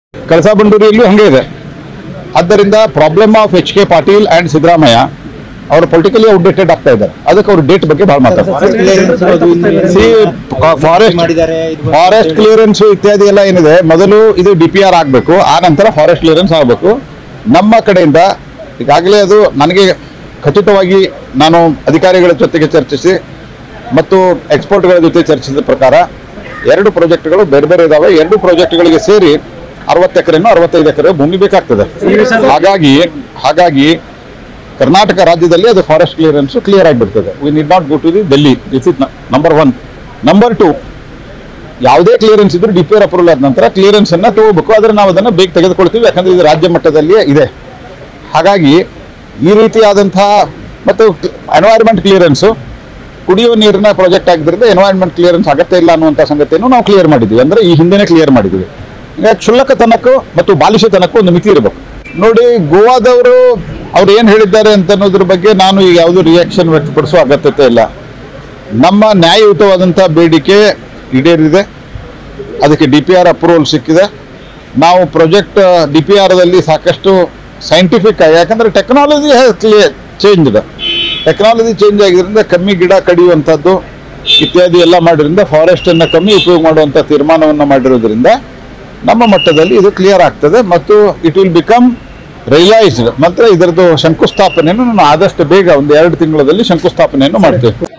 ಕಳಸಾ ಬಂಡೂರಿಯಲ್ಲೂ ಹಂಗೆ ಇದೆ ಆದ್ದರಿಂದ problem of H K Patil and Siddaramaiah ಅವರು ಪೊಲಿಟಿಕಲಿ ಔಟ್ಡೇಟೆಡ್ ಆಗ್ತಾ ಇದ್ದಾರೆ ಅದಕ್ಕೆ ಅವ್ರ ಡೇಟ್ ಬಗ್ಗೆ ಬಹಳ ಮಾತಾಡ್ತಾರೆ ಫಾರೆಸ್ಟ್ ಮಾಡಿದ್ದಾರೆ ಫಾರೆಸ್ಟ್ ಕ್ಲಿಯರೆನ್ಸ್ ಇತ್ಯಾದಿ ಎಲ್ಲ ಏನಿದೆ ಮೊದಲು ಇದು ಡಿ ಪಿ ಆರ್ ಆಗಬೇಕು ಆ ನಂತರ ಫಾರೆಸ್ಟ್ ಕ್ಲಿಯರೆನ್ಸ್ ಆಗಬೇಕು ನಮ್ಮ ಕಡೆಯಿಂದ ಈಗಾಗಲೇ ಅದು ನನಗೆ ಖಚಿತವಾಗಿ ನಾನು ಅಧಿಕಾರಿಗಳ ಜೊತೆಗೆ ಚರ್ಚಿಸಿ ಮತ್ತು ಎಕ್ಸ್ಪರ್ಟ್ಗಳ ಜೊತೆ ಚರ್ಚಿಸಿದ ಪ್ರಕಾರ ಎರಡು ಪ್ರಾಜೆಕ್ಟ್ಗಳು ಬೇರೆ ಬೇರೆ ಇದಾವೆ ಎರಡು ಪ್ರಾಜೆಕ್ಟ್ಗಳಿಗೆ ಸೇರಿ ಅರವತ್ತು ಎಕರೆನೋ ಅರವತ್ತೈದು ಎಕರೆ ಭೂಮಿ ಬೇಕಾಗ್ತದೆ ಹಾಗಾಗಿ ಹಾಗಾಗಿ ಕರ್ನಾಟಕ ರಾಜ್ಯದಲ್ಲಿ ಅದು ಫಾರೆಸ್ಟ್ ಕ್ಲಿಯರೆನ್ಸ್ ಕ್ಲಿಯರ್ ಆಗಿಬಿಡ್ತದೆ we need not go to the Delhi this is number one number two ಯಾವುದೇ ಕ್ಲಿಯರೆನ್ಸ್ ಇದ್ರೂ ಡಿ ಪಿ ಆರ್ ಅಪ್ರೂವಲ್ ಆದ ನಂತರ ಕ್ಲಿಯರೆನ್ಸ್ ಅನ್ನ ತಗೋಬೇಕು ಆದ್ರೆ ನಾವು ಅದನ್ನು ಬೇಗ ತೆಗೆದುಕೊಳ್ತೀವಿ ಯಾಕಂದ್ರೆ ಇದು ರಾಜ್ಯ ಮಟ್ಟದಲ್ಲಿಯೇ ಇದೆ ಹಾಗಾಗಿ ಈ ರೀತಿಯಾದಂತಹ ಮತ್ತು ಎನ್ವೈರ್ಮೆಂಟ್ ಕ್ಲಿಯರೆನ್ಸು ಕುಡಿಯುವ ನೀರಿನ ಪ್ರಾಜೆಕ್ಟ್ ಆಗಿದ್ದರಿಂದ ಎನ್ವೈರ್ಮೆಂಟ್ ಕ್ಲಿಯರೆನ್ಸ್ ಅಗತ್ಯ ಇಲ್ಲ ಅನ್ನುವಂಥ ಸಂಗತಿಯನ್ನು ನಾವು ಕ್ಲಿಯರ್ ಮಾಡಿದ್ವಿ ಅಂದ್ರೆ ಈ ಹಿಂದೆನೇ ಕ್ಲಿಯರ್ ಮಾಡಿದ್ವಿ ಈಗ ಕ್ಷುಲ್ಲಕತನಕ್ಕೂ ಮತ್ತು ಬಾಲಿಶತನಕ್ಕೂ ಒಂದು ಮಿತಿ ಇರಬೇಕು ನೋಡಿ ಗೋವಾದವರು ಅವ್ರು ಏನು ಹೇಳಿದ್ದಾರೆ ಅಂತ ಅನ್ನೋದ್ರ ಬಗ್ಗೆ ನಾನು ಈಗ ಯಾವುದೂ ರಿಯಾಕ್ಷನ್ ವ್ಯಕ್ತಪಡಿಸುವ ಅಗತ್ಯತೆ ಇಲ್ಲ ನಮ್ಮ ನ್ಯಾಯಯುತವಾದಂಥ ಬೇಡಿಕೆ ಈಡೇರಿದೆ ಅದಕ್ಕೆ ಡಿ ಪಿ ಆರ್ ಅಪ್ರೂವಲ್ ಸಿಕ್ಕಿದೆ ನಾವು ಪ್ರಾಜೆಕ್ಟ್ ಡಿ ಪಿ ಆರ್ದಲ್ಲಿ ಸಾಕಷ್ಟು ಸೈಂಟಿಫಿಕ್ ಆಗಿ ಯಾಕಂದರೆ ಟೆಕ್ನಾಲಜಿ ಕ್ಲಿಯರ್ ಚೇಂಜ್ ಇದೆ ಟೆಕ್ನಾಲಜಿ ಚೇಂಜ್ ಆಗಿದ್ದರಿಂದ ಕಮ್ಮಿ ಗಿಡ ಕಡಿಯುವಂಥದ್ದು ಇತ್ಯಾದಿ ಎಲ್ಲ ಮಾಡಿದ್ರಿಂದ ಫಾರೆಸ್ಟನ್ನು ಕಮ್ಮಿ ಉಪಯೋಗ ಮಾಡುವಂಥ ತೀರ್ಮಾನವನ್ನು ಮಾಡಿರೋದ್ರಿಂದ ನಮ್ಮ ಮಟ್ಟದಲ್ಲಿ ಇದು ಕ್ಲಿಯರ್ ಆಗ್ತದೆ ಮತ್ತು ಇಟ್ ವಿಲ್ ಬಿಕಮ್ ರಿಯಲೈಸ್ಡ್ ಮಾತ್ರ ಇದರದ್ದು ಶಂಕುಸ್ಥಾಪನೆಯನ್ನು ನಾನು ಆದಷ್ಟು ಬೇಗ ಒಂದು ಎರಡು ತಿಂಗಳಲ್ಲಿ ಶಂಕುಸ್ಥಾಪನೆಯನ್ನು ಮಾಡ್ತೇವೆ